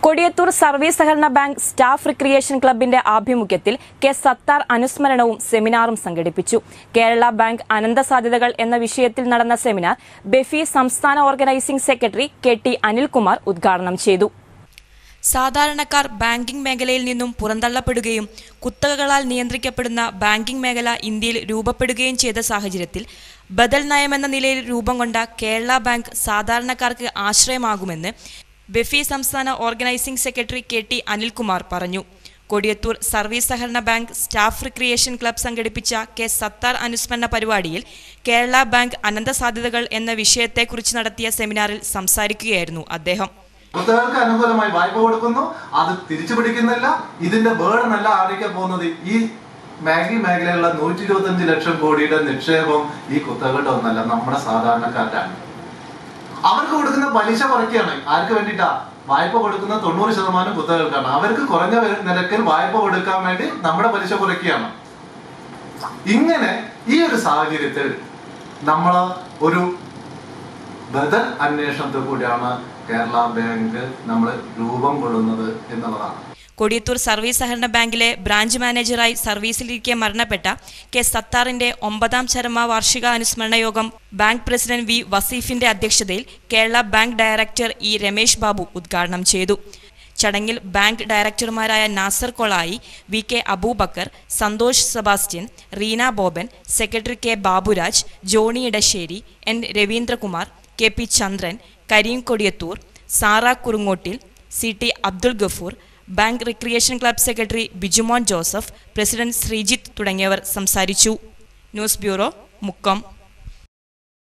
Kodiyathur service സഹകരണ bank staff recreation ക്ലബിന്റെ ആഭിമുഖ്യത്തിൽ കെ സത്താർ അനുസ്മരണവും സെമിനാറും സംഘടിപ്പിച്ചു കേരള ബാങ്ക് അനന്ത സാധ്യതകൾ എന്ന വിഷയത്തിൽ നടന്ന സെമിനാർ ബെഫി സംസ്ഥാന ഓർഗനൈസിംഗ് സെക്രട്ടറി കെ ടി അനിൽകുമാർ ഉദ്ഘാടനം ചെയ്തു സാധാരണക്കാർ ബാങ്കിംഗ് മേഖലയിൽ നിന്നും പുറന്തള്ളപ്പെടുകയും കുത്തകകളാൽ നിയന്ത്രിക്കപ്പെടുന്ന ബാങ്കിംഗ് മേഖല ഇന്ത്യയിൽ രൂപപ്പെടുകയും ചെയ്ത സാഹചര്യത്തിൽ ബദൽ നയമെന്ന നിലയിൽ രൂപം കൊണ്ട കേരള ബാങ്ക് സാധാരണക്കാർക്ക് ആശ്രയമാകുമെന്ന് ബെഫി സംസ്ഥാന ഓർഗനൈസിംഗ് സെക്രട്ടറി കെ ടി അനിൽകുമാർ പറഞ്ഞു കൊടിയത്തൂർ സർവീസ് സഹകരണ ബാങ്ക് സ്റ്റാഫ് റിക്രിയേഷൻ ക്ലബ് സംഘടിപ്പിച്ച കെ സത്താർ അനുസ്മരണ പരിപാടിയിൽ കേരള ബാങ്ക് അനന്ത സാധ്യതകൾ എന്ന വിഷയത്തെക്കുറിച്ച് നടത്തിയ സെമിനാറിൽ സംസാരിക്കുകയായിരുന്നു അദ്ദേഹം കുത്തകൾക്ക് അനുകൂലമായി വായ്പ കൊടുക്കുന്നു അത് തിരിച്ചു പിടിക്കുന്നില്ല ഇതിന്റെ ബേർഡൻ അല്ല ആരൊക്കെ പോകുന്നത് ഈ മാഗി മേഖലയിലുള്ള നൂറ്റി ഇരുപത്തഞ്ച് ലക്ഷം കോടിയുടെ നിക്ഷേപം ഈ കുത്തകളുടെ ഒന്നല്ല നമ്മുടെ സാധാരണക്കാരാണ് അവർക്ക് കൊടുക്കുന്ന പലിശ കുറയ്ക്കുകയാണ് ആർക്ക് വേണ്ടിയിട്ടാ വായ്പ കൊടുക്കുന്ന തൊണ്ണൂറ് ശതമാനം കുത്തകൾക്കാണ് അവർക്ക് കുറഞ്ഞ നിരക്കിൽ വായ്പ കൊടുക്കാൻ വേണ്ടി നമ്മുടെ പലിശ കുറയ്ക്കുകയാണ് ഇങ്ങനെ ഈ ഒരു സാഹചര്യത്തിൽ നമ്മൾ ഒരു ബദൽ അന്വേഷണത്തിൽ കൂടിയാണ് കേരള ബാങ്ക് നമ്മൾ രൂപം കൊള്ളുന്നത് എന്നുള്ളതാണ് കൊടിയത്തൂർ സർവീസ് സഹകരണ ബാങ്കിലെ ബ്രാഞ്ച് മാനേജറായി സർവീസിലിരിക്കെ മരണപ്പെട്ട കെ സത്താറിന്റെ ഒമ്പതാം ചരമ വാർഷിക അനുസ്മരണ യോഗം ബാങ്ക് പ്രസിഡന്റ് വി വസീഫിന്റെ അധ്യക്ഷതയിൽ കേരള ബാങ്ക് ഡയറക്ടർ ഇ രമേശ് ബാബു ഉദ്ഘാടനം ചെയ്തു ചടങ്ങിൽ ബാങ്ക് ഡയറക്ടർമാരായ Nasar Kolayi V K Abubakar Santhosh Sebastian Reena Boban secretary K Baburaj Johny Edassery N Raveendrakumar K P Chandran Kareem Kodiyathur Sara Kurungottil C T Abdul Gafoor bank recreation club secretary Bijumon Joseph president Sreejith തുടങ്ങിയവർ സംസാരിച്ചു ന്യൂസ് ബ്യൂറോ മുക്കം